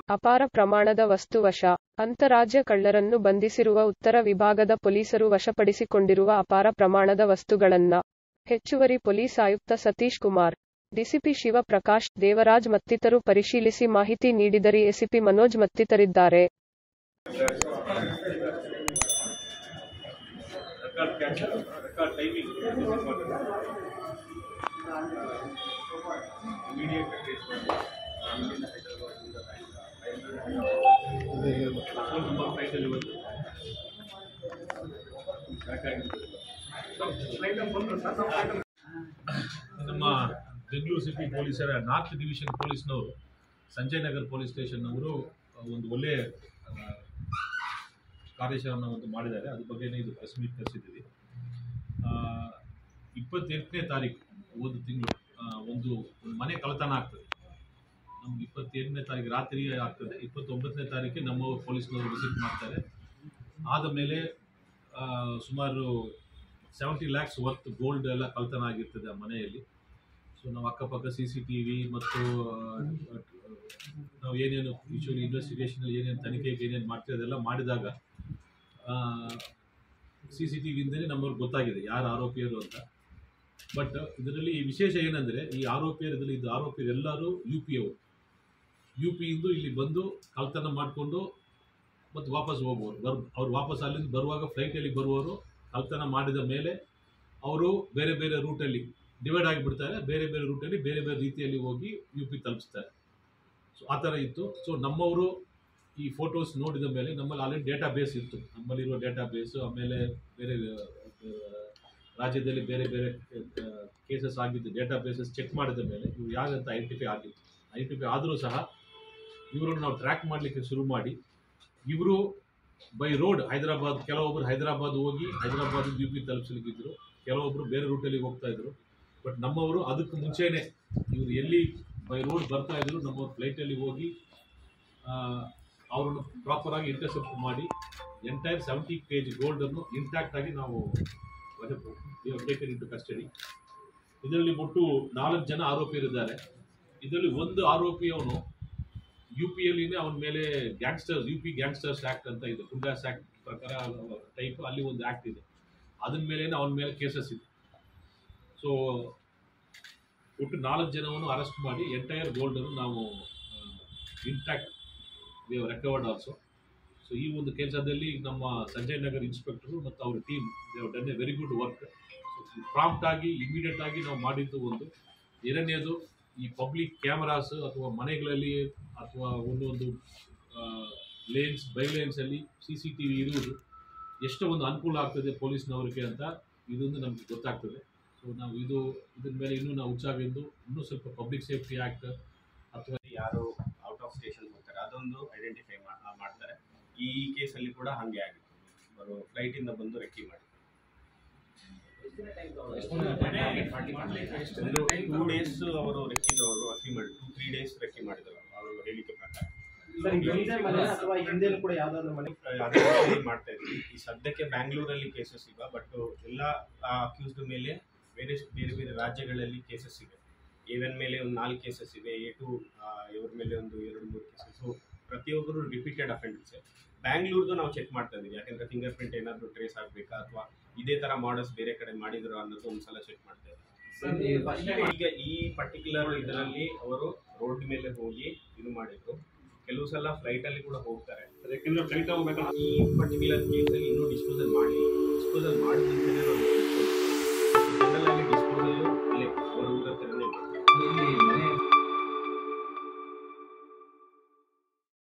ಅಪಾರ ಪ್ರಮಾಣದ ವಸ್ತು ವಶ ಅಂತರಾಜ್ಯ ಕಳ್ಳರನ್ನು ಬಂಧಿಸಿರುವ ಉತ್ತರ ವಿಭಾಗದ ಪೊಲೀಸರು ವಶಪಡಿಸಿಕೊಂಡಿರುವ ಅಪಾರ ಪ್ರಮಾಣದ ವಸ್ತುಗಳನ್ನ ಹೆಚ್ಚುವರಿ ಪೊಲೀಸ್ ಆಯುಕ್ತ ಸತೀಶ್ ಕುಮಾರ್ ಡಿಸಿಪಿ ಶಿವಪ್ರಕಾಶ್ ದೇವರಾಜ್ ಮತ್ತಿತರರು ಪರಿಶೀಲಿಸಿ ಮಾಹಿತಿ ನೀಡಿದರೆ ಎಸಿಪಿ ಮನೋಜ್ ಮತ್ತಿತರಿದ್ದಾರೆ record capture, record timing is important. Immediate tracement. Phone number ಫೈಟಲ್ಲಿ ಬಂದು ನಮ್ಮ ಬೆಂಗಳೂರು ಸಿಟಿ ಪೊಲೀಸರ ನಾರ್ತ್ ಡಿವಿಷನ್ ಪೊಲೀಸ್ನವರು ಸಂಜಯ್ ನಗರ್ ಪೊಲೀಸ್ ಸ್ಟೇಷನ್ನವರು ಒಂದು ಒಳ್ಳೆಯ ಆ, ಕಾರ್ಯಾಚರಣೆ ಒಂದು ಮಾಡಿದ್ದಾರೆ ಅದ್ರ ಬಗ್ಗೆನೇ ಇದು ಪ್ರೆಸ್ ಮೀಟ್ ಕರೆಸಿದ್ದೀವಿ ಇಪ್ಪತ್ತೆಂಟನೇ ತಾರೀಕು ಒಂದು ತಿಂಗಳು ಒಂದು ಒಂದು ಮನೆ ಕಳ್ಳತನ ಆಗ್ತದೆ ನಮ್ಗೆ ಇಪ್ಪತ್ತೆಂಟನೇ ತಾರೀಕು ರಾತ್ರಿ ಆಗ್ತದೆ ಇಪ್ಪತ್ತೊಂಬತ್ತನೇ ತಾರೀಕು ನಮ್ಮ ಪೊಲೀಸ್ನವರು ವಿಸಿಟ್ ಮಾಡ್ತಾರೆ ಆದ ಮೇಲೆ ಆ, ಸುಮಾರು ಸೆವೆಂಟಿ ಲ್ಯಾಕ್ಸ್ ವರ್ತ್ ಗೋಲ್ಡ್ ಎಲ್ಲ ಕಳ್ತನ ಆಗಿರ್ತದೆ ಆ ಮನೆಯಲ್ಲಿ ಸೊ ನಾವು ಅಕ್ಕಪಕ್ಕ ಸಿ ಸಿ ಟಿ ವಿ ಮತ್ತು ಆ, ನಾವು ಏನೇನು ಯೂಶುವಲಿ ಇನ್ವೆಸ್ಟಿಗೇಷನಲ್ಲಿ ಏನೇನು ತನಿಖೆಗೆ ಏನೇನು ಮಾಡ್ತೀವಿ ಅದೆಲ್ಲ ಮಾಡಿದಾಗ ಸಿ ಸಿ ಟಿ ವಿಯಿಂದಲೇ ನಮ್ಮವ್ರಿಗೆ ಗೊತ್ತಾಗಿದೆ ಯಾರು ಆರೋಪಿಯರು ಅಂತ ಬಟ್ ಇದರಲ್ಲಿ ವಿಶೇಷ ಏನಂದರೆ ಈ ಆರೋಪಿಯರು ಇದರಲ್ಲಿ ಇದ್ದ ಆರೋಪಿಯರು ಎಲ್ಲರೂ ಯು ಪಿ ಅವರು ಯು ಪಿಯಿಂದ ಇಲ್ಲಿ ಬಂದು ಕಳ್ತನ ಮಾಡಿಕೊಂಡು ಮತ್ತು ವಾಪಸ್ ಹೋಗುವವರು ಬರ್ ಅವ್ರು ವಾಪಸ್ ಅಲ್ಲಿಂದ ಬರುವಾಗ ಫ್ಲೈಟಲ್ಲಿ ಬರುವವರು ಕಳ್ತನ ಮಾಡಿದ ಮೇಲೆ ಅವರು ಬೇರೆ ಬೇರೆ ರೂಟಲ್ಲಿ ಡಿವೈಡ್ ಆಗಿಬಿಡ್ತಾರೆ ಬೇರೆ ಬೇರೆ ರೂಟಲ್ಲಿ ಬೇರೆ ಬೇರೆ ರೀತಿಯಲ್ಲಿ ಹೋಗಿ ಯು ಪಿ ತಲುಪಿಸ್ತಾರೆ ಸೊ ಆ ಥರ ಇತ್ತು ಸೊ ನಮ್ಮವರು ಈ ಫೋಟೋಸ್ ನೋಡಿದ ಮೇಲೆ ನಮ್ಮಲ್ಲಿ ಆಲ್ರೆಡಿ ಡೇಟಾ ಬೇಸ್ ಇತ್ತು ನಮ್ಮಲ್ಲಿರೋ ಡೇಟಾ ಬೇಸು ಆಮೇಲೆ ಬೇರೆ ಆ, ರಾಜ್ಯದಲ್ಲಿ ಬೇರೆ ಬೇರೆ ಕೇಸಸ್ ಆಗಿದ್ದು ಡೇಟಾ ಬೇಸಸ್ ಚೆಕ್ ಮಾಡಿದ ಮೇಲೆ ಇವ್ರು ಯಾರಂತ ಐಡೆಂಟಿಫೈ ಆಗಿತ್ತು ಐಡೆಂಟಿಫೈ ಆದರೂ ಸಹ ಇವರನ್ನು ನಾವು ಟ್ರ್ಯಾಕ್ ಮಾಡಲಿಕ್ಕೆ ಶುರು ಮಾಡಿ ಇವರು ಬೈ ರೋಡ್ ಹೈದರಾಬಾದ್ ಕೆಲವೊಬ್ಬರು ಹೈದರಾಬಾದ್ ಹೋಗಿ ಹೈದರಾಬಾದ್ ಯು ಪಿ ತಲುಪಿಸಲಿಕ್ಕಿದ್ರು ಕೆಲವೊಬ್ಬರು ಬೇರೆ ರೂಟಲ್ಲಿ ಹೋಗ್ತಾ ಇದ್ರು ಬಟ್ ನಮ್ಮವರು ಅದಕ್ಕೆ ಮುಂಚೆನೇ ಇವರು ಎಲ್ಲಿ ಬೈ ರೋಡ್ ಬರ್ತಾ ಇದ್ರು ನಮ್ಮವ್ರು ಫ್ಲೈಟಲ್ಲಿ ಹೋಗಿ ಆ, ಅವ್ರನ್ನು ಪ್ರಾಪರಾಗಿ ಇಂಟರ್ಸೆಪ್ಟ್ ಮಾಡಿ ಎಂಟೈರ್ ಸೆವೆಂಟಿ ಕೆ ಜಿ ಗೋಲ್ಡನ್ನು ಇಂಟ್ಯಾಕ್ಟ್ ಆಗಿ ನಾವು ಟೇಕನ್ ಇಂಟು ಕಸ್ಟಡಿ ಇದರಲ್ಲಿ ಒಟ್ಟು ನಾಲ್ಕು ಜನ ಆರೋಪಿಯರಿದ್ದಾರೆ ಇದರಲ್ಲಿ ಒಂದು ಆರೋಪಿಯವನು ಯು ಪಿಯಲ್ಲಿನೇ ಅವನ ಮೇಲೆ gangsters U P gangsters act ಅಂತ ಇದೆ ಗುಂಡಾಸ್ ಆ್ಯಕ್ಟ್ ಪ್ರಕಾರ ಟೈಪ್ ಅಲ್ಲಿ ಒಂದು ಆ್ಯಕ್ಟ್ ಇದೆ ಅದ್ರ ಮೇಲೆ ಅವನ ಮೇಲೆ ಕೇಸಸ್ ಇದೆ ಸೊ ಒಟ್ಟು ನಾಲ್ಕು ಜನವನ್ನು ಅರೆಸ್ಟ್ ಮಾಡಿ ಎಂಟೈರ್ ಗೋಲ್ಡನ್ನು ನಾವು intact we have recovered also so ಈ ಒಂದು ಕೆಲಸದಲ್ಲಿ ನಮ್ಮ ಸಂಜಯ್ ನಗರ್ ಇನ್ಸ್ಪೆಕ್ಟರು ಮತ್ತು ಅವ್ರ team they have done a very good work prompt ಆಗಿ ಇಮಿಡಿಯೇಟ್ ಆಗಿ ನಾವು ಮಾಡಿದ್ದು ಒಂದು ಎರಡನೇದು ಈ ಪಬ್ಲಿಕ್ ಕ್ಯಾಮರಾಸ್ ಅಥವಾ ಮನೆಗಳಲ್ಲಿ ಅಥವಾ ಒಂದೊಂದು ಲೇನ್ಸ್ ಬೈ ಲೇನ್ಸಲ್ಲಿ ಸಿ ಸಿ ಟಿ ವಿ ಇರುವುದು ಎಷ್ಟು ಒಂದು ಅನುಕೂಲ ಆಗ್ತದೆ ಪೊಲೀಸ್ನವರಿಗೆ ಅಂತ ಇದೊಂದು ನಮಗೆ ಗೊತ್ತಾಗ್ತದೆ ಸೊ ನಾವು ಇದು ಇದ್ರ ಮೇಲೆ ಇನ್ನೂ ನಾವು ಉಚ್ಚಾಗಿದ್ದು ಇನ್ನೂ ಸ್ವಲ್ಪ ಪಬ್ಲಿಕ್ ಸೇಫ್ಟಿ ಆ್ಯಕ್ಟ್ ಅಥವಾ ಯಾರು ಔಟ್ ಆಫ್ ಸ್ಟೇಷನ್ ಹೋಗ್ತಾರೆ ಅದೊಂದು ಐಡೆಂಟಿಫೈ ಮಾಡ್ತಾರೆ ಈ ಕೇಸಲ್ಲಿ ಕೂಡ ಹಾಗೆ ಆಗಿತ್ತು ಅವರು ಫ್ಲೈಟಿಂದ ಬಂದು ರೆಕ್ಕಿ ಮಾಡಿ ಒಂದು ಟೂ ಡೇಸ್ ಅವರು ರೆಕ್ಕಿದವರು ರೆಕ್ಕಿ ಮಾಡಿ ಟೂ ತ್ರೀ ಡೇಸ್ ರೆಕ್ಕಿ ಮಾಡಿದರು ಅವರು ಹೇಳಿಕೆ ಪ್ರಕಾರ ಸರ್ ಹಿಂದೆ ಮನೆ ಅಥವಾ ಹಿಂದೆನೂ ಕೂಡ ಯಾವ್ದಾದ್ರು ಮನೆ ಅದೇ ರೀತಿ ಮಾಡ್ತಾ ಇದ್ವಿ ಈ ಸದ್ಯಕ್ಕೆ ಬ್ಯಾಂಗ್ಳೂರಲ್ಲಿ ಕೇಸಸ್ ಇಲ್ಲ ಬಟ್ ಎಲ್ಲ ಅಕ್ಯೂಸ್ಡ್ ಮೇಲೆ ಬೇರೆ ಬೇರೆ ಬೇರೆ ರಾಜ್ಯಗಳಲ್ಲಿ ಕೇಸಸ್ ಇದೆ ಎವನ್ ಮೇಲೆ ಒಂದು ನಾಲ್ಕು ಕೇಸಸ್ ಇದೆ ಎ ಟು ಇವ್ರ ಮೇಲೆ ಒಂದು ಎರಡು ಮೂರು ಕೇಸಸ್ ಪ್ರತಿಯೊಬ್ಬರು ರಿಪೀಟೆಡ್ ಅಫೆಂಡೆನ್ಸ್ ಬ್ಯಾಂಗ್ಳೂರ್ದು ನಾವು ಚೆಕ್ ಮಾಡ್ತಾ ಇದೀವಿ ಯಾಕಂದ್ರೆ ಫಿಂಗರ್ ಪ್ರಿಂಟ್ ಏನಾದರೂ ಟ್ರೇಸ್ ಆಗಬೇಕಾ ಅಥವಾ ಇದೇ ಥರ ಮಾಡಲ್ಸ್ ಬೇರೆ ಕಡೆ ಮಾಡಿದ್ರು ಅನ್ನೋದು ಒಂದ್ಸಲ ಚೆಕ್ ಮಾಡ್ತಾ ಇದ್ದೀವಿ ಈಗ ಈ ಪರ್ಟಿಕ್ಯುಲರ್ ಇದರಲ್ಲಿ ಅವರು ರೋಡ್ ಮೇಲೆ ಹೋಗಿ ಇದು ಮಾಡಿದ್ರು ಕೆಲವು ಸಲ ಫ್ಲೈಟ್ ಅಲ್ಲಿ ಕೂಡ ಹೋಗ್ತಾರೆ ಯಾಕೆಂದ್ರೆ ಫ್ಲೈಟ್ ಹೋಗ್ಬೇಕಂದ್ರೆ ಈ ಪರ್ಟಿಕ್ಯುಲರ್ ಕೇಸಲ್ಲಿ ಇನ್ನೂ ಡಿಸ್ಪೋಸಲ್ ಮಾಡಿ ಡಿಸ್ಪೋಸಲ್ ಮಾಡಿದಂತೆಯೇ ನಾವು ಜನರಲ್ ಆಗಿ ಡಿಸ್ಪೋಸಲ್